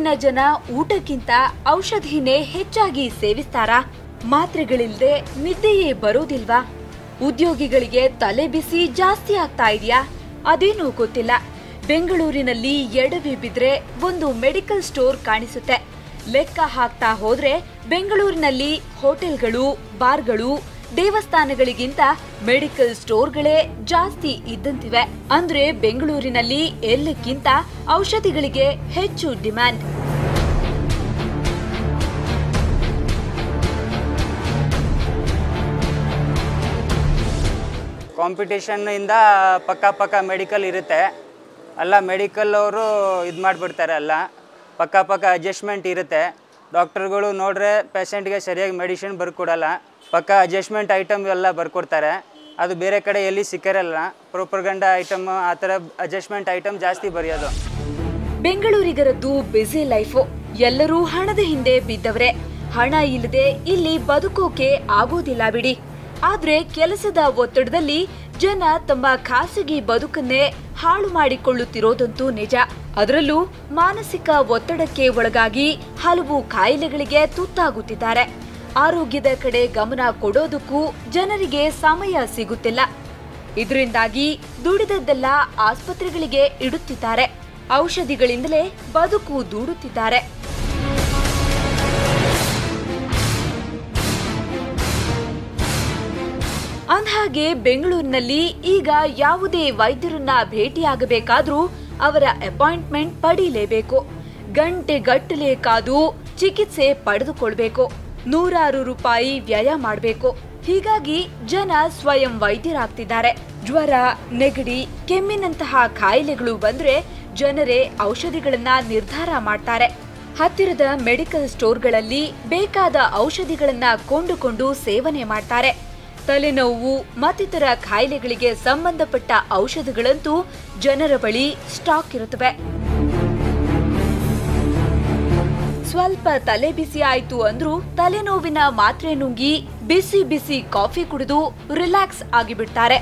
ಬೆಂಗಳೂರಿನ ಜನ ಊಟಕ್ಕಿಂತ ಔಷಧಿನೇ ಹೆಚ್ಚಾಗಿ ಸೇವಿಸ್ತಾರಾ ಮಾತ್ರೆಗಳಿಲ್ದೆ ನಿದ್ದೆಯೇ ಬರೋದಿಲ್ವಾ ಉದ್ಯೋಗಿಗಳಿಗೆ ತಲೆ ಬಿಸಿ ಜಾಸ್ತಿ ಆಗ್ತಾ ಇದೆಯಾ ಅದೇನೂ ಗೊತ್ತಿಲ್ಲ ಬೆಂಗಳೂರಿನಲ್ಲಿ ಎಡವಿ ಬಿದ್ರೆ ಒಂದು ಮೆಡಿಕಲ್ ಸ್ಟೋರ್ ಕಾಣಿಸುತ್ತೆ ಲೆಕ್ಕ ಹಾಕ್ತಾ ಹೋದ್ರೆ ಬೆಂಗಳೂರಿನಲ್ಲಿ ಹೋಟೆಲ್ಗಳು ಬಾರ್ಗಳು ದೇವಸ್ಥಾನಗಳಿಗಿಂತ ಮೆಡಿಕಲ್ ಸ್ಟೋರ್ಗಳೇ ಜಾಸ್ತಿ ಇದ್ದಂತಿವೆ ಅಂದ್ರೆ ಬೆಂಗಳೂರಿನಲ್ಲಿ ಎಲ್ಲಕ್ಕಿಂತ ಔಷಧಿಗಳಿಗೆ ಹೆಚ್ಚು ಡಿಮ್ಯಾಂಡ್ ಕಾಂಪಿಟೇಷನ್ನಿಂದ ಪಕ್ಕ ಪಕ್ಕ ಮೆಡಿಕಲ್ ಇರುತ್ತೆ ಎಲ್ಲ ಮೆಡಿಕಲ್ ಅವರು ಇದು ಮಾಡಿಬಿಡ್ತಾರೆ ಎಲ್ಲ ಪಕ್ಕ ಪಕ್ಕ ಅಡ್ಜಸ್ಟ್ಮೆಂಟ್ ಇರುತ್ತೆ ಡಾಕ್ಟರ್ಗಳು ನೋಡ್ರೆ ಪೇಷಂಟ್ಗೆ ಸರಿಯಾಗಿ ಮೆಡಿಸಿನ್ ಬರ್ಕೊಡಲ್ಲ ಪಕ್ಕ ಅಡ್ಜಸ್ಟ್ಮೆಂಟ್ ಐಟಮ್ ಎಲ್ಲ ಬರ್ಕೊಡ್ತಾರೆ ಅದು ಬೇರೆ ಕಡೆ ಎಲ್ಲಿ ಸಿಕ್ಕಿರಲ್ಲ ಪ್ರೊಪರ್ಗಂಡ ಐಟಮ್ ಆ ಥರ ಅಡ್ಜಸ್ಟ್ಮೆಂಟ್ ಐಟಮ್ ಜಾಸ್ತಿ ಬರೆಯೋದು ಬೆಂಗಳೂರಿಗರದ್ದು ಬ್ಯುಸಿ ಲೈಫು ಎಲ್ಲರೂ ಹಣದ ಹಿಂದೆ ಬಿದ್ದವ್ರೆ ಹಣ ಇಲ್ಲದೆ ಇಲ್ಲಿ ಬದುಕೋಕೆ ಆಗೋದಿಲ್ಲ ಬಿಡಿ ಆದ್ರೆ ಕೆಲಸದ ಒತ್ತಡದಲ್ಲಿ ಜನ ತಮ್ಮ ಖಾಸಗಿ ಬದುಕನ್ನೇ ಹಾಳು ಮಾಡಿಕೊಳ್ಳುತ್ತಿರೋದಂತೂ ನಿಜ ಅದರಲ್ಲೂ ಮಾನಸಿಕ ಒತ್ತಡಕ್ಕೆ ಒಳಗಾಗಿ ಹಲವು ಕಾಯಿಲೆಗಳಿಗೆ ತುತ್ತಾಗುತ್ತಿದ್ದಾರೆ ಆರೋಗ್ಯದ ಕಡೆ ಗಮನ ಕೊಡೋದಕ್ಕೂ ಜನರಿಗೆ ಸಮಯ ಸಿಗುತ್ತಿಲ್ಲ ಇದರಿಂದಾಗಿ ದುಡಿದದ್ದೆಲ್ಲ ಆಸ್ಪತ್ರೆಗಳಿಗೆ ಇಡುತ್ತಿದ್ದಾರೆ ಔಷಧಿಗಳಿಂದಲೇ ಬದುಕು ದೂಡುತ್ತಿದ್ದಾರೆ ಅಂದ್ಹಾಗೆ ಬೆಂಗಳೂರಿನಲ್ಲಿ ಈಗ ಯಾವುದೇ ವೈದ್ಯರನ್ನ ಭೇಟಿಯಾಗಬೇಕಾದ್ರೂ ಅವರ ಅಪಾಯಿಂಟ್ಮೆಂಟ್ ಪಡೀಲೇಬೇಕು ಗಂಟೆ ಗಟ್ಟಲೆ ಕಾದು ಚಿಕಿತ್ಸೆ ಪಡೆದುಕೊಳ್ಬೇಕು ನೂರಾರು ರೂಪಾಯಿ ವ್ಯಯ ಮಾಡಬೇಕು ಹೀಗಾಗಿ ಜನ ಸ್ವಯಂ ವೈದ್ಯರಾಗ್ತಿದ್ದಾರೆ ಜ್ವರ ನೆಗಡಿ ಕೆಮ್ಮಿನಂತಹ ಕಾಯಿಲೆಗಳು ಬಂದ್ರೆ ಜನರೇ ಔಷಧಿಗಳನ್ನ ನಿರ್ಧಾರ ಮಾಡ್ತಾರೆ ಹತ್ತಿರದ ಮೆಡಿಕಲ್ ಸ್ಟೋರ್ಗಳಲ್ಲಿ ಬೇಕಾದ ಔಷಧಿಗಳನ್ನ ಕೊಂಡುಕೊಂಡು ಸೇವನೆ ಮಾಡ್ತಾರೆ ತಲೆನೋವು ಮತ್ತಿತರ ಕಾಯಿಲೆಗಳಿಗೆ ಸಂಬಂಧಪಟ್ಟ ಔಷಧಗಳಂತೂ ಜನರ ಬಳಿ ಸ್ಟಾಕ್ ಇರುತ್ತವೆ ಸ್ವಲ್ಪ ತಲೆ ಬಿಸಿ ಆಯ್ತು ಅಂದ್ರೂ ತಲೆನೋವಿನ ಮಾತ್ರೆ ನುಂಗಿ ಬಿಸಿ ಬಿಸಿ ಕಾಫಿ ಕುಡಿದು ರಿಲ್ಯಾಕ್ಸ್ ಆಗಿಬಿಡ್ತಾರೆ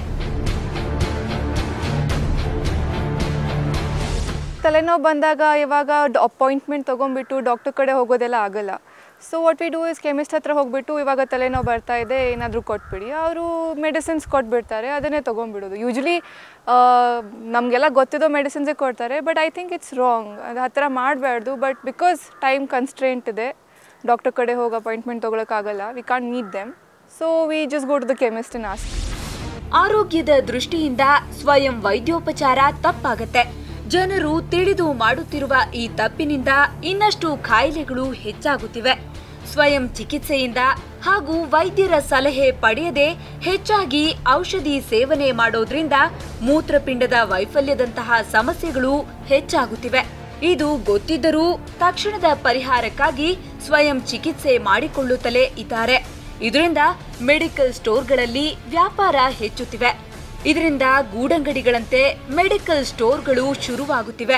ತಲೆನೋವು ಬಂದಾಗ ಇವಾಗ ಅಪಾಯಿಂಟ್ಮೆಂಟ್ ತೊಗೊಂಡ್ಬಿಟ್ಟು ಡಾಕ್ಟರ್ ಕಡೆ ಹೋಗೋದೆಲ್ಲ ಆಗಲ್ಲ so what we do is chemist ಹತ್ರ ಹೋಗ್ಬಿಟ್ಟು ಇವಾಗ ತಲೆನೋವು ಬರ್ತಾ ಇದೆ ಏನಾದರೂ ಕೊಟ್ಬಿಡಿ ಅವರು ಮೆಡಿಸಿನ್ಸ್ ಕೊಟ್ಬಿಡ್ತಾರೆ ಅದನ್ನೇ ತೊಗೊಂಡ್ಬಿಡೋದು ಯೂಶ್ವಲಿ ನಮಗೆಲ್ಲ ಗೊತ್ತಿದ್ದೋ ಮೆಡಿಸಿನ್ಸೇ ಕೊಡ್ತಾರೆ but I think it's wrong ಅದು ಆ ಥರ ಮಾಡಬಾರ್ದು ಬಟ್ ಬಿಕಾಸ್ ಟೈಮ್ ಕನ್ಸ್ಟ್ರೇಂಟ್ ಇದೆ ಡಾಕ್ಟರ್ ಕಡೆ ಹೋಗಿ ಅಪಾಯಿಂಟ್ಮೆಂಟ್ ತೊಗೊಳಕ್ಕಾಗಲ್ಲ we can't need them so we just go to the chemist and ask ಆರೋಗ್ಯದ ದೃಷ್ಟಿಯಿಂದ ಸ್ವಯಂ ವೈದ್ಯೋಪಚಾರ ತಪ್ಪಾಗತ್ತೆ ಜನರು ತಿಳಿದು ಮಾಡುತ್ತಿರುವ ಈ ತಪ್ಪಿನಿಂದ ಇನ್ನಷ್ಟು ಕಾಯಿಲೆಗಳು ಹೆಚ್ಚಾಗುತ್ತಿವೆ ಸ್ವಯಂ ಚಿಕಿತ್ಸೆಯಿಂದ ಹಾಗೂ ವೈದ್ಯರ ಸಲಹೆ ಪಡೆಯದೆ ಹೆಚ್ಚಾಗಿ ಔಷಧಿ ಸೇವನೆ ಮಾಡೋದ್ರಿಂದ ಮೂತ್ರಪಿಂಡದ ವೈಫಲ್ಯದಂತಹ ಸಮಸ್ಯೆಗಳು ಹೆಚ್ಚಾಗುತ್ತಿವೆ ಇದು ಗೊತ್ತಿದ್ದರೂ ತಕ್ಷಣದ ಪರಿಹಾರಕ್ಕಾಗಿ ಸ್ವಯಂ ಚಿಕಿತ್ಸೆ ಮಾಡಿಕೊಳ್ಳುತ್ತಲೇ ಇದ್ದಾರೆ ಇದರಿಂದ ಮೆಡಿಕಲ್ ಸ್ಟೋರ್ಗಳಲ್ಲಿ ವ್ಯಾಪಾರ ಹೆಚ್ಚುತ್ತಿವೆ ಇದರಿಂದ ಗೂಡಂಗಡಿಗಳಂತೆ ಮೆಡಿಕಲ್ ಸ್ಟೋರ್ಗಳು ಶುರುವಾಗುತ್ತಿವೆ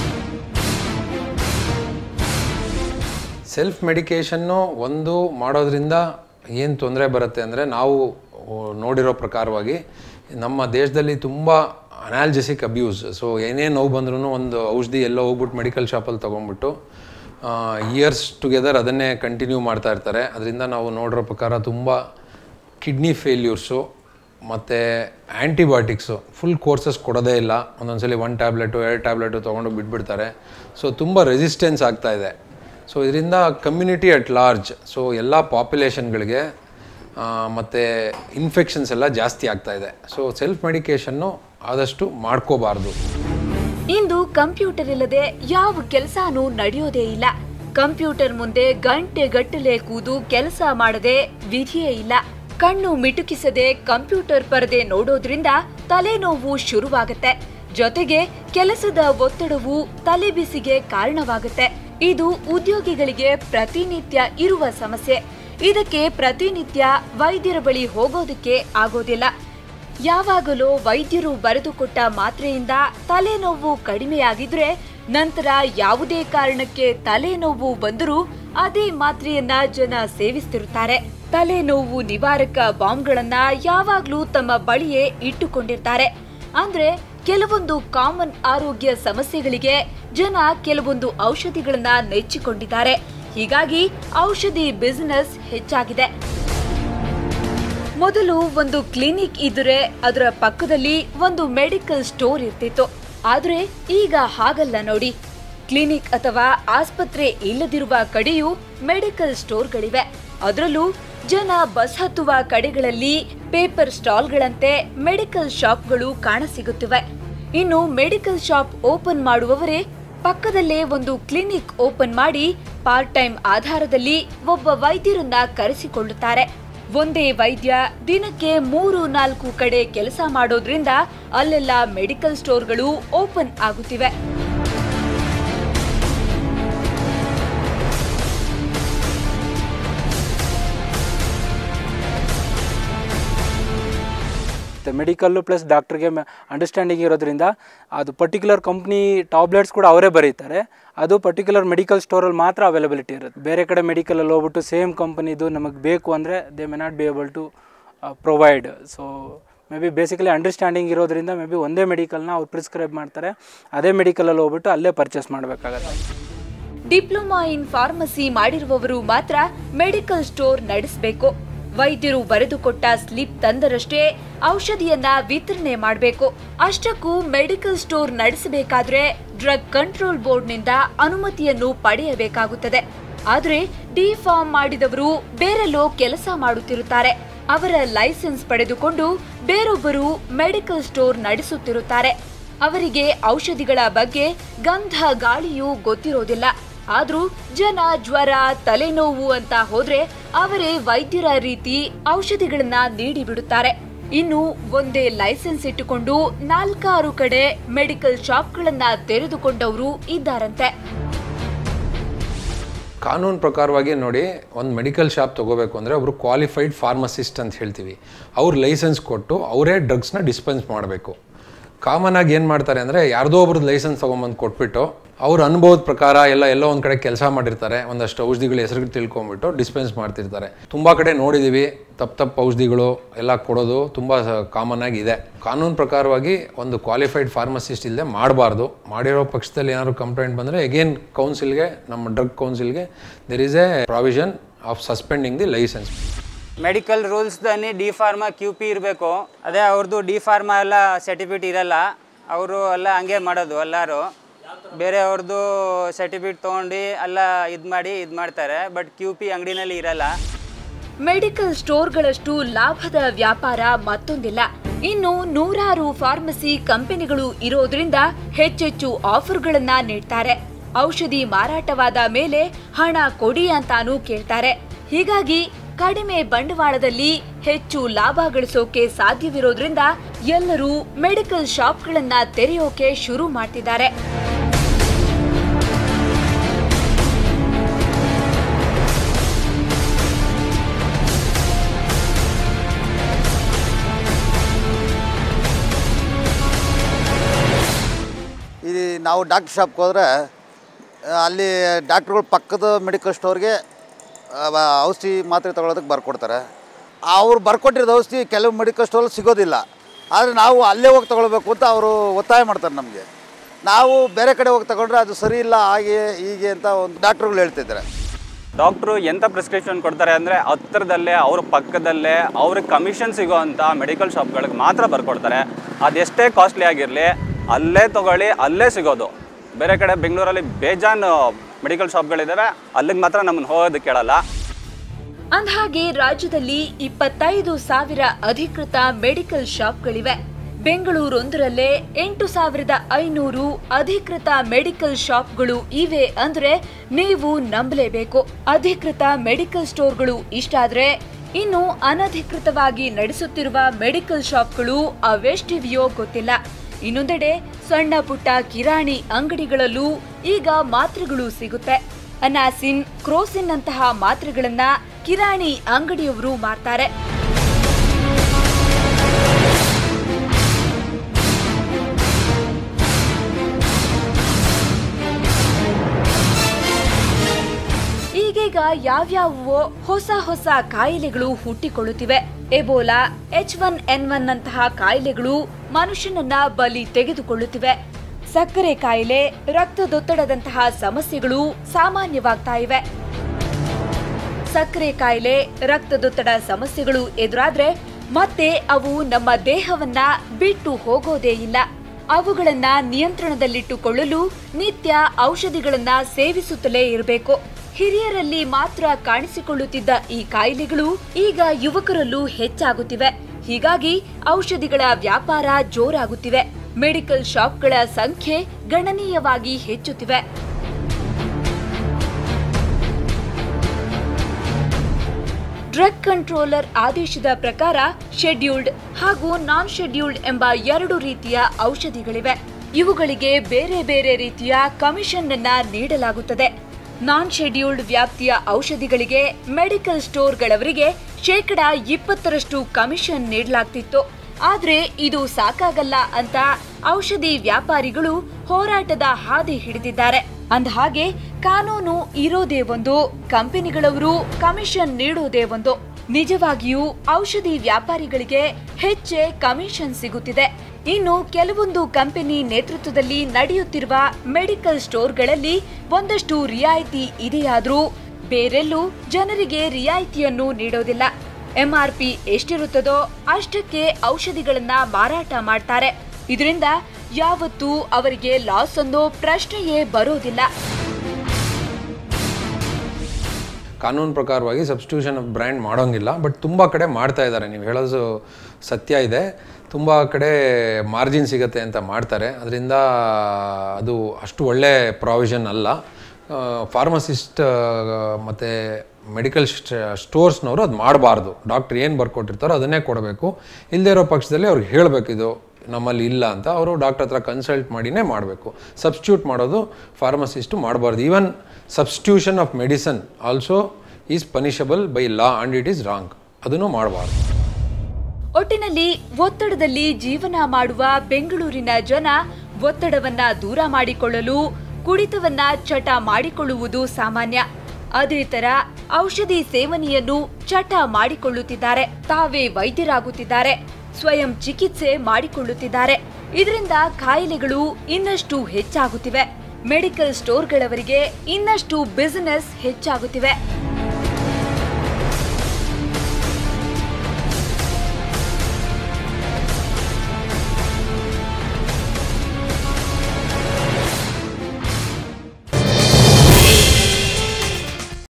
ಸೆಲ್ಫ್ ಮೆಡಿಕೇಷನ್ನು ಒಂದು ಮಾಡೋದ್ರಿಂದ ಏನು ತೊಂದರೆ ಬರುತ್ತೆ ಅಂದರೆ ನಾವು ಓ, ನೋಡಿರೋ ಪ್ರಕಾರವಾಗಿ ನಮ್ಮ ದೇಶದಲ್ಲಿ ತುಂಬ ಅನಾಲ್ಜೆಸಿಕ್ ಅಬ್ಯೂಸ್ ಸೊ ಏನೇ ನೋವು ಬಂದ್ರೂ ಒಂದು ಔಷಧಿ ಎಲ್ಲೋ ಹೋಗ್ಬಿಟ್ಟು ಮೆಡಿಕಲ್ ಶಾಪಲ್ಲಿ ತೊಗೊಂಡ್ಬಿಟ್ಟು ಇಯರ್ಸ್ ಟುಗೆದರ್ ಅದನ್ನೇ ಕಂಟಿನ್ಯೂ ಮಾಡ್ತಾ ಇರ್ತಾರೆ ಅದರಿಂದ ನಾವು ನೋಡಿರೋ ಪ್ರಕಾರ ತುಂಬ ಕಿಡ್ನಿ ಫೇಲ್ಯೂರ್ಸು ಮತ್ತು ಆ್ಯಂಟಿಬಯೋಟಿಕ್ಸು ಫುಲ್ ಕೋರ್ಸಸ್ ಕೊಡೋದೇ ಇಲ್ಲ ಒಂದೊಂದ್ಸಲಿ ಒನ್ ಟ್ಯಾಬ್ಲೆಟು ಎರಡು ಟ್ಯಾಬ್ಲೆಟು ತೊಗೊಂಡು ಬಿಟ್ಬಿಡ್ತಾರೆ ಸೊ ತುಂಬ ರೆಸಿಸ್ಟೆನ್ಸ್ ಆಗ್ತಾ ಇದೆ ಸೊ ಇದರಿಂದ ಕಮ್ಯುನಿಟಿ ಅಟ್ ಲಾರ್ಜ್ ಸೊ ಎಲ್ಲ ಪಾಪ್ಯುಲೇಷನ್ಗಳಿಗೆ ಮತ್ತು ಇನ್ಫೆಕ್ಷನ್ಸ್ ಎಲ್ಲ ಜಾಸ್ತಿ ಆಗ್ತಾ ಇದೆ ಸೊ ಸೆಲ್ಫ್ ಮೆಡಿಕೇಷನ್ನು ಆದಷ್ಟು ಮಾಡ್ಕೋಬಾರ್ದು ಇಂದು ಕಂಪ್ಯೂಟರ್ ಇಲ್ಲದೆ ಯಾವ ಕೆಲಸನೂ ನಡೆಯೋದೇ ಇಲ್ಲ ಕಂಪ್ಯೂಟರ್ ಮುಂದೆ ಗಂಟೆ ಗಟ್ಟಲೆ ಕೂದು ಕೆಲಸ ಮಾಡದೆ ವಿಧಿಯೇ ಇಲ್ಲ ಕಣ್ಣು ಮಿಟುಕಿಸದೆ ಕಂಪ್ಯೂಟರ್ ಪರದೆ ನೋಡೋದ್ರಿಂದ ತಲೆನೋವು ಶುರುವಾಗತ್ತೆ ಜೊತೆಗೆ ಕೆಲಸದ ಒತ್ತಡವು ತಲೆ ಬಿಸಿಗೆ ಕಾರಣವಾಗುತ್ತೆ ಇದು ಉದ್ಯೋಗಿಗಳಿಗೆ ಪ್ರತಿನಿತ್ಯ ಇರುವ ಸಮಸ್ಯೆ ಇದಕ್ಕೆ ಪ್ರತಿನಿತ್ಯ ವೈದ್ಯರ ಬಳಿ ಹೋಗೋದಕ್ಕೆ ಆಗೋದಿಲ್ಲ ಯಾವಾಗಲೂ ವೈದ್ಯರು ಬರೆದುಕೊಟ್ಟ ಮಾತ್ರೆಯಿಂದ ತಲೆನೋವು ಕಡಿಮೆಯಾಗಿದ್ರೆ ನಂತರ ಯಾವುದೇ ಕಾರಣಕ್ಕೆ ತಲೆನೋವು ಬಂದರೂ ಅದೇ ಮಾತ್ರೆಯನ್ನ ಜನ ಸೇವಿಸ್ತಿರುತ್ತಾರೆ ತಲೆನೋವು ನಿವಾರಕ ಬಾಂಬ್ಗಳನ್ನ ಯಾವಾಗ್ಲೂ ತಮ್ಮ ಬಳಿಯೇ ಇಟ್ಟುಕೊಂಡಿರ್ತಾರೆ ಅಂದ್ರೆ ಕೆಲವೊಂದು ಕಾಮನ್ ಆರೋಗ್ಯ ಸಮಸ್ಯೆಗಳಿಗೆ ಜನ ಕೆಲವೊಂದು ಔಷಧಿಗಳನ್ನ ನೆಚ್ಚಿಕೊಂಡಿದ್ದಾರೆ ಹೀಗಾಗಿ ಔಷಧಿ ಬಿಸಿನೆಸ್ ಹೆಚ್ಚಾಗಿದೆ ಮೊದಲು ಒಂದು ಕ್ಲಿನಿಕ್ ಇದ್ದರೆ ಅದರ ಪಕ್ಕದಲ್ಲಿ ಒಂದು ಮೆಡಿಕಲ್ ಸ್ಟೋರ್ ಇರ್ತಿತ್ತು ಆದ್ರೆ ಈಗ ಹಾಗಲ್ಲ ನೋಡಿ ಕ್ಲಿನಿಕ್ ಅಥವಾ ಆಸ್ಪತ್ರೆ ಇಲ್ಲದಿರುವ ಕಡೆಯೂ ಮೆಡಿಕಲ್ ಸ್ಟೋರ್ಗಳಿವೆ ಅದರಲ್ಲೂ ಜನ ಬಸ್ ಹತ್ತುವ ಕಡೆಗಳಲ್ಲಿ ಪೇಪರ್ ಸ್ಟಾಲ್ಗಳಂತೆ ಮೆಡಿಕಲ್ ಶಾಪ್ಗಳು ಕಾಣಸಿಗುತ್ತಿವೆ ಇನ್ನು ಮೆಡಿಕಲ್ ಶಾಪ್ ಓಪನ್ ಮಾಡುವವರೇ ಪಕ್ಕದಲ್ಲೇ ಒಂದು ಕ್ಲಿನಿಕ್ ಓಪನ್ ಮಾಡಿ ಪಾರ್ಟ್ ಟೈಮ್ ಆಧಾರದಲ್ಲಿ ಒಬ್ಬ ವೈದ್ಯರನ್ನ ಕರೆಸಿಕೊಳ್ಳುತ್ತಾರೆ ಒಂದೇ ವೈದ್ಯ ದಿನಕ್ಕೆ ಮೂರು ನಾಲ್ಕು ಕಡೆ ಕೆಲಸ ಮಾಡೋದ್ರಿಂದ ಅಲ್ಲೆಲ್ಲ ಮೆಡಿಕಲ್ ಸ್ಟೋರ್ಗಳು ಓಪನ್ ಆಗುತ್ತಿವೆ ಮೆಡಿಕಲ್ಲು ಪ್ಲಸ್ ಡಾಕ್ಟ್ರಿಗೆ ಅಂಡರ್ಸ್ಟ್ಯಾಂಡಿಂಗ್ ಇರೋದ್ರಿಂದ ಅದು ಪರ್ಟಿಕ್ಯುಲರ್ ಕಂಪ್ನಿ ಟ್ಯಾಬ್ಲೆಟ್ಸ್ ಕೂಡ ಅವರೇ ಬರೀತಾರೆ ಅದು ಪರ್ಟಿಕ್ಯುಲರ್ ಮೆಡಿಕಲ್ ಸ್ಟೋರಲ್ಲಿ ಮಾತ್ರ ಅವೈಲಬಿಲಿಟಿ ಇರುತ್ತೆ ಬೇರೆ ಕಡೆ ಮೆಡಿಕಲಲ್ಲಿ ಹೋಗ್ಬಿಟ್ಟು ಸೇಮ್ ಕಂಪನಿದು ನಮಗೆ ಬೇಕು ಅಂದರೆ they may not be able to provide so maybe basically understanding ಇರೋದ್ರಿಂದ ಮೇ ಬಿ ಒಂದೇ ಮೆಡಿಕಲ್ನ ಅವ್ರು ಪ್ರಿಸ್ಕ್ರೈಬ್ ಮಾಡ್ತಾರೆ ಅದೇ ಮೆಡಿಕಲಲ್ಲಿ ಹೋಗ್ಬಿಟ್ಟು ಅಲ್ಲೇ ಪರ್ಚೇಸ್ ಮಾಡಬೇಕಾಗತ್ತೆ ಡಿಪ್ಲೊಮಾ ಇನ್ ಫಾರ್ಮಸಿ ಮಾಡಿರುವವರು ಮಾತ್ರ ಮೆಡಿಕಲ್ ಸ್ಟೋರ್ ನಡೆಸಬೇಕು ವೈದ್ಯರು ಬರೆದುಕೊಟ್ಟ ಸ್ಲಿಪ್ ತಂದರಷ್ಟೇ ಔಷಧಿಯನ್ನ ವಿತರಣೆ ಮಾಡಬೇಕು ಅಷ್ಟಕ್ಕೂ ಮೆಡಿಕಲ್ ಸ್ಟೋರ್ ನಡೆಸಬೇಕಾದ್ರೆ ಡ್ರಗ್ ಕಂಟ್ರೋಲ್ ಬೋರ್ಡ್ನಿಂದ ಅನುಮತಿಯನ್ನು ಪಡೆಯಬೇಕಾಗುತ್ತದೆ ಆದ್ರೆ ಡಿ ಫಾರ್ಮ್ ಮಾಡಿದವರು ಬೇರೆಲ್ಲೋ ಕೆಲಸ ಮಾಡುತ್ತಿರುತ್ತಾರೆ ಅವರ ಲೈಸೆನ್ಸ್ ಪಡೆದುಕೊಂಡು ಬೇರೊಬ್ಬರು ಮೆಡಿಕಲ್ ಸ್ಟೋರ್ ನಡೆಸುತ್ತಿರುತ್ತಾರೆ ಅವರಿಗೆ ಔಷಧಿಗಳ ಬಗ್ಗೆ ಗಂಧ ಗಾಳಿಯೂ ಗೊತ್ತಿರೋದಿಲ್ಲ ಆದ್ರೂ ಜನ ಜ್ವರ ತಲೆನೋವು ಅಂತ ಹೋದ್ರೆ ಅವರೇ ವೈದ್ಯರ ರೀತಿ ಔಷಧಿಗಳನ್ನ ನೀಡಿ ಬಿಡುತ್ತಾರೆ ಇನ್ನು ಒಂದೇ ಲೈಸೆನ್ಸ್ ಇಟ್ಟುಕೊಂಡು ನಾಲ್ಕಾರು ಕಡೆ ಮೆಡಿಕಲ್ ಶಾಪ್ಗಳನ್ನ ತೆರೆದುಕೊಂಡವರು ಇದ್ದಾರಂತೆ ಕಾನೂನು ಪ್ರಕಾರವಾಗಿ ನೋಡಿ ಒಂದು ಮೆಡಿಕಲ್ ಶಾಪ್ ತೊಗೋಬೇಕು ಅಂದರೆ ಒಬ್ಬರು ಕ್ವಾಲಿಫೈಡ್ ಫಾರ್ಮಸಿಸ್ಟ್ ಅಂತ ಹೇಳ್ತೀವಿ ಅವ್ರು ಲೈಸೆನ್ಸ್ ಕೊಟ್ಟು ಅವರೇ ಡ್ರಗ್ಸ್ನ ಡಿಸ್ಪೆನ್ಸ್ ಮಾಡಬೇಕು ಕಾಮನ್ ಆಗಿ ಏನು ಮಾಡ್ತಾರೆ ಅಂದರೆ ಯಾರ್ದೋ ಒಬ್ರದ್ದು ಲೈಸೆನ್ಸ್ ತೊಗೊಂಬಂದು ಕೊಟ್ಬಿಟ್ಟು ಅವ್ರ ಅನುಭವದ ಪ್ರಕಾರ ಎಲ್ಲ ಎಲ್ಲೋ ಒಂದು ಕಡೆ ಕೆಲಸ ಮಾಡಿರ್ತಾರೆ ಒಂದಷ್ಟು ಔಷಧಿಗಳ ಹೆಸರು ತಿಳ್ಕೊಂಬಿಟ್ಟು ಡಿಸ್ಪೆನ್ಸ್ ಮಾಡ್ತಿರ್ತಾರೆ ತುಂಬ ಕಡೆ ನೋಡಿದ್ದೀವಿ ತಪ್ಪು ತಪ್ಪು ಔಷಧಿಗಳು ಎಲ್ಲ ಕೊಡೋದು ತುಂಬ ಕಾಮನ್ ಆಗಿ ಇದೆ ಕಾನೂನು ಪ್ರಕಾರವಾಗಿ ಒಂದು ಕ್ವಾಲಿಫೈಡ್ ಫಾರ್ಮಸಿಸ್ಟ್ ಇಲ್ಲದೆ ಮಾಡಬಾರ್ದು ಮಾಡಿರೋ ಪಕ್ಷದಲ್ಲಿ ಏನಾದ್ರು ಕಂಪ್ಲೇಂಟ್ ಬಂದರೆ ಎಗೇನ್ ಕೌನ್ಸಿಲ್ಗೆ ನಮ್ಮ ಡ್ರಗ್ ಕೌನ್ಸಿಲ್ಗೆ there is a provision of suspending the licence medical ರೂಲ್ಸ್ದಲ್ಲಿ ಡಿ ಫಾರ್ಮಾ ಕ್ಯೂ ಪಿ ಇರಬೇಕು ಅದೇ ಅವ್ರದ್ದು ಡಿ ಫಾರ್ಮಾ ಎಲ್ಲ ಸರ್ಟಿಫಿಕೇಟ್ ಇರಲ್ಲ ಅವರು ಎಲ್ಲ ಹಂಗೆ ಮಾಡೋದು ಎಲ್ಲರೂ ಬೇರೆ ಅವ್ರದ್ದು ಸರ್ಟಿಫಿಕೇಟ್ ತೊಗೊಂಡು ಎಲ್ಲ ಇದು ಮಾಡಿ ಇದು ಮಾಡ್ತಾರೆ ಬಟ್ ಕ್ಯೂ ಪಿ ಅಂಗಡಿನಲ್ಲಿ ಇರಲ್ಲ ಮೆಡಿಕಲ್ ಸ್ಟೋರ್ಗಳಷ್ಟು ಲಾಭದ ವ್ಯಾಪಾರ ಮತ್ತೊಂದಿಲ್ಲ ಇನ್ನು ನೂರಾರು ಫಾರ್ಮಸಿ ಕಂಪನಿಗಳು ಇರೋದ್ರಿಂದ ಹೆಚ್ಚೆಚ್ಚು ಆಫರ್ಗಳನ್ನ ನೀಡ್ತಾರೆ ಔಷಧಿ ಮಾರಾಟವಾದ ಮೇಲೆ ಹಣ ಕೊಡಿ ಅಂತಾನೂ ಕೇಳ್ತಾರೆ ಹೀಗಾಗಿ ಕಡಿಮೆ ಬಂಡವಾಳದಲ್ಲಿ ಹೆಚ್ಚು ಲಾಭ ಗಳಿಸೋಕೆ ಸಾಧ್ಯವಿರೋದ್ರಿಂದ ಎಲ್ಲರೂ ಮೆಡಿಕಲ್ ಶಾಪ್ಗಳನ್ನ ತೆರೆಯೋಕೆ ಶುರು ಮಾಡ್ತಿದ್ದಾರೆ ಇದು ನಾವು ಡಾಕ್ಟ್ರ್ ಶಾಪ್ಗೆ ಹೋದರೆ ಅಲ್ಲಿ ಡಾಕ್ಟ್ರುಗಳು ಪಕ್ಕದ ಮೆಡಿಕಲ್ ಸ್ಟೋರ್ಗೆ ಅವ ಔಷಧಿ ಮಾತ್ರೆ ತಗೊಳ್ಳೋದಕ್ಕೆ ಬರ್ಕೊಡ್ತಾರೆ ಅವ್ರು ಬರ್ಕೊಟ್ಟಿರೋದು ಔಷಧಿ ಕೆಲವು ಮೆಡಿಕಲ್ ಸ್ಟೋರಲ್ಲಿ ಸಿಗೋದಿಲ್ಲ ಆದರೆ ನಾವು ಅಲ್ಲೇ ಹೋಗಿ ತಗೊಳ್ಬೇಕು ಅಂತ ಅವರು ಒತ್ತಾಯ ಮಾಡ್ತಾರೆ ನಮಗೆ ನಾವು ಬೇರೆ ಕಡೆ ಹೋಗಿ ತಗೊಂಡ್ರೆ ಅದು ಸರಿ ಇಲ್ಲ ಹಾಗೆ ಹೀಗೆ ಅಂತ ಒಂದು ಡಾಕ್ಟ್ರುಗಳು ಹೇಳ್ತಿದ್ದಾರೆ ಡಾಕ್ಟ್ರು ಎಂಥ ಪ್ರಿಸ್ಕ್ರಿಪ್ಷನ್ ಕೊಡ್ತಾರೆ ಅಂದರೆ ಹತ್ತಿರದಲ್ಲೇ ಅವ್ರ ಪಕ್ಕದಲ್ಲೇ ಅವ್ರಿಗೆ ಕಮಿಷನ್ ಸಿಗೋ ಅಂಥ ಮೆಡಿಕಲ್ ಶಾಪ್ಗಳಿಗೆ ಮಾತ್ರ ಬರ್ಕೊಡ್ತಾರೆ ಅದೆಷ್ಟೇ ಕಾಸ್ಟ್ಲಿ ಆಗಿರಲಿ ಅಲ್ಲೇ ತೊಗೊಳ್ಳಿ ಅಲ್ಲೇ ಸಿಗೋದು ಬೇರೆ ಕಡೆ ಬೆಂಗಳೂರಲ್ಲಿ ಬೇಜಾನ್ ಮೆಡಿಕಲ್ ಶಾಪ್ಗಳಿದ್ದಾವೆ ಅಲ್ಲಿಗೆ ಮಾತ್ರ ನಮ್ಮನ್ನು ಹೋಗೋದಕ್ಕೆ ಕೇಳಲ್ಲ ಅಂದ್ಹಾಗೆ ರಾಜ್ಯದಲ್ಲಿ ಇಪ್ಪತ್ತೈದು ಸಾವಿರ ಅಧಿಕೃತ ಮೆಡಿಕಲ್ ಶಾಪ್ಗಳಿವೆ ಬೆಂಗಳೂರೊಂದರಲ್ಲೇ ಎಂಟು ಸಾವಿರದ ಐನೂರು ಅಧಿಕೃತ ಮೆಡಿಕಲ್ ಶಾಪ್ಗಳು ಇವೆ ಅಂದ್ರೆ ನೀವು ನಂಬಲೇಬೇಕು ಅಧಿಕೃತ ಮೆಡಿಕಲ್ ಸ್ಟೋರ್ಗಳು ಇಷ್ಟಾದ್ರೆ ಇನ್ನು ಅನಧಿಕೃತವಾಗಿ ನಡೆಸುತ್ತಿರುವ ಮೆಡಿಕಲ್ ಶಾಪ್ಗಳು ಅವೆಷ್ಟಿವೆಯೋ ಗೊತ್ತಿಲ್ಲ ಇನ್ನೊಂದೆಡೆ ಸಣ್ಣ ಪುಟ್ಟ ಕಿರಾಣಿ ಅಂಗಡಿಗಳಲ್ಲೂ ಈಗ ಮಾತ್ರೆಗಳು ಸಿಗುತ್ತೆ ಅನಾಸಿನ್ ಕ್ರೋಸಿನ್ ಅಂತಹ ಮಾತ್ರೆಗಳನ್ನ ಕಿರಾಣಿ ಅಂಗಡಿಯವರು ಮಾರ್ತಾರೆ ಈಗೀಗ ಯಾವ್ಯಾವುವೋ ಹೊಸ ಹೊಸ ಕಾಯಿಲೆಗಳು ಹುಟ್ಟಿಕೊಳ್ಳುತ್ತಿವೆ Ebola H one N one ಅಂತಹ ಕಾಯಿಲೆಗಳು ಮನುಷ್ಯನನ್ನ ಬಲಿ ತೆಗೆದುಕೊಳ್ಳುತ್ತಿವೆ ಸಕ್ಕರೆ ಕಾಯಿಲೆ ರಕ್ತದೊತ್ತಡದಂತಹ ಸಮಸ್ಯೆಗಳು ಸಾಮಾನ್ಯವಾಗ್ತಾ ಇವೆ ಸಕ್ಕರೆ ಕಾಯಿಲೆ ರಕ್ತದೊತ್ತಡ ಸಮಸ್ಯೆಗಳು ಎದುರಾದ್ರೆ ಮತ್ತೆ ಅವು ನಮ್ಮ ದೇಹವನ್ನ ಬಿಟ್ಟು ಹೋಗೋದೇ ಇಲ್ಲ ಅವುಗಳನ್ನ ನಿಯಂತ್ರಣದಲ್ಲಿಟ್ಟುಕೊಳ್ಳಲು ನಿತ್ಯ ಔಷಧಿಗಳನ್ನ ಸೇವಿಸುತ್ತಲೇ ಇರಬೇಕು ಹಿರಿಯರಲ್ಲಿ ಮಾತ್ರ ಕಾಣಿಸಿಕೊಳ್ಳುತ್ತಿದ್ದ ಈ ಕಾಯಿಲೆಗಳು ಈಗ ಯುವಕರಲ್ಲೂ ಹೆಚ್ಚಾಗುತ್ತಿವೆ ಹೀಗಾಗಿ ಔಷಧಿಗಳ ವ್ಯಾಪಾರ ಜೋರಾಗುತ್ತಿವೆ ಮೆಡಿಕಲ್ ಶಾಪ್ಗಳ ಸಂಖ್ಯೆ ಗಣನೀಯವಾಗಿ ಹೆಚ್ಚುತ್ತಿವೆ ಡ್ರಗ್ ಕಂಟ್ರೋಲರ್ ಆದೇಶದ ಪ್ರಕಾರ ಶೆಡ್ಯೂಲ್ಡ್ ಹಾಗೂ ನಾನ್ ಶೆಡ್ಯೂಲ್ಡ್ ಎಂಬ ಎರಡು ರೀತಿಯ ಔಷಧಿಗಳಿವೆ ಇವುಗಳಿಗೆ ಬೇರೆ ಬೇರೆ ರೀತಿಯ ಕಮಿಷನ್ ಅನ್ನ ನೀಡಲಾಗುತ್ತದೆ ನಾನ್ ಶೆಡ್ಯೂಲ್ಡ್ ವ್ಯಾಪ್ತಿಯ ಔಷಧಿಗಳಿಗೆ ಮೆಡಿಕಲ್ ಸ್ಟೋರ್ಗಳವರಿಗೆ ಶೇಕಡ ಇಪ್ಪತ್ತರಷ್ಟು ಕಮಿಷನ್ ನೀಡಲಾಗ್ತಿತ್ತು ಆದ್ರೆ ಇದು ಸಾಕಾಗಲ್ಲ ಅಂತ ಔಷಧಿ ವ್ಯಾಪಾರಿಗಳು ಹೋರಾಟದ ಹಾದಿ ಹಿಡಿದಿದ್ದಾರೆ ಅಂದಹಾಗೆ ಕಾನೂನು ಇರೋದೇ ಒಂದು ಕಂಪನಿಗಳವರು ಕಮಿಷನ್ ನೀಡೋದೇ ಒಂದು ನಿಜವಾಗಿಯೂ ಔಷಧಿ ವ್ಯಾಪಾರಿಗಳಿಗೆ ಹೆಚ್ಚೆ ಕಮಿಷನ್ ಸಿಗುತ್ತಿದೆ ಇನ್ನು ಕೆಲವೊಂದು ಕಂಪನಿ ನೇತೃತ್ವದಲ್ಲಿ ನಡೆಯುತ್ತಿರುವ ಮೆಡಿಕಲ್ ಸ್ಟೋರ್ಗಳಲ್ಲಿ ಒಂದಷ್ಟು ರಿಯಾಯಿತಿ ಇದೆಯಾದ್ರೂ ಬೇರೆಲ್ಲೂ ಜನರಿಗೆ ರಿಯಾಯಿತಿಯನ್ನು ನೀಡೋದಿಲ್ಲ ಎಂಆರ್ಪಿ ಎಷ್ಟಿರುತ್ತದೋ ಅಷ್ಟಕ್ಕೆ ಔಷಧಿಗಳನ್ನ ಮಾರಾಟ ಮಾಡ್ತಾರೆ ಇದರಿಂದ ಯಾವತ್ತೂ ಅವರಿಗೆ ಲಾಸ್ ಅನ್ನೋ ಪ್ರಶ್ನೆಯೇ ಬರೋದಿಲ್ಲ ಕಾನೂನು ಪ್ರಕಾರವಾಗಿ ಸಬ್ಸ್ಟಿಟ್ಯೂಷನ್ ಆಫ್ ಬ್ರ್ಯಾಂಡ್ ಮಾಡೋಂಗಿಲ್ಲ ಬಟ್ ತುಂಬ ಕಡೆ ಮಾಡ್ತಾ ಇದ್ದಾರೆ ನೀವು ಹೇಳೋದು ಸತ್ಯ ಇದೆ ತುಂಬ ಕಡೆ ಮಾರ್ಜಿನ್ ಸಿಗುತ್ತೆ ಅಂತ ಮಾಡ್ತಾರೆ ಅದರಿಂದ ಅದು ಅಷ್ಟು ಒಳ್ಳೆ ಪ್ರಾವಿಷನ್ ಅಲ್ಲ ಫಾರ್ಮಸಿಸ್ಟ್ ಮತ್ತು ಮೆಡಿಕಲ್ ಸ್ಟೋರ್ಸ್ನವರು ಅದು ಮಾಡಬಾರ್ದು ಡಾಕ್ಟ್ರ್ ಏನು ಬರ್ಕೊಟ್ಟಿರ್ತಾರೋ ಅದನ್ನೇ ಕೊಡಬೇಕು ಇಲ್ಲದೇ ಇರೋ ಪಕ್ಷದಲ್ಲಿ ಅವ್ರಿಗೆ ಹೇಳಬೇಕು ಇದು ನಮ್ಮಲ್ಲಿ ಇಲ್ಲ ಅಂತ ಅವರು ಡಾಕ್ಟರ್ ಹತ್ರ ಕನ್ಸಲ್ಟ್ ಮಾಡಿನೇ ಮಾಡಬೇಕು ಸಬ್ಸ್ಟಿಟ್ಯೂಟ್ ಮಾಡೋದು ಫಾರ್ಮಸಿಸ್ಟು ಮಾಡಬಾರ್ದು even substitution of medicine also is punishable by law and it is wrong ಅದನ್ನು ಮಾಡಬಾರ್ದು ಒಟ್ಟಿನಲ್ಲಿ ಒತ್ತಡದಲ್ಲಿ ಜೀವನ ಮಾಡುವ ಬೆಂಗಳೂರಿನ ಜನ ಒತ್ತಡವನ್ನ ದೂರ ಮಾಡಿಕೊಳ್ಳಲು ಕುಡಿತವನ್ನ ಚಟ ಮಾಡಿಕೊಳ್ಳುವುದು ಸಾಮಾನ್ಯ ಅದೇ ತರ ಔಷಧಿ ಸೇವನೆಯನ್ನು ಚಟ ಮಾಡಿಕೊಳ್ಳುತ್ತಿದ್ದಾರೆ ತಾವೇ ವೈದ್ಯರಾಗುತ್ತಿದ್ದಾರೆ ಸ್ವಯಂ ಚಿಕಿತ್ಸೆ ಮಾಡಿಕೊಳ್ಳುತ್ತಿದ್ದಾರೆ ಇದರಿಂದ ಕಾಯಿಲೆಗಳು ಇನ್ನಷ್ಟು ಹೆಚ್ಚಾಗುತ್ತಿವೆ ಮೆಡಿಕಲ್ ಸ್ಟೋರ್ಗಳವರಿಗೆ ಇನ್ನಷ್ಟು ಬಿಸಿನೆಸ್ ಹೆಚ್ಚಾಗುತ್ತಿವೆ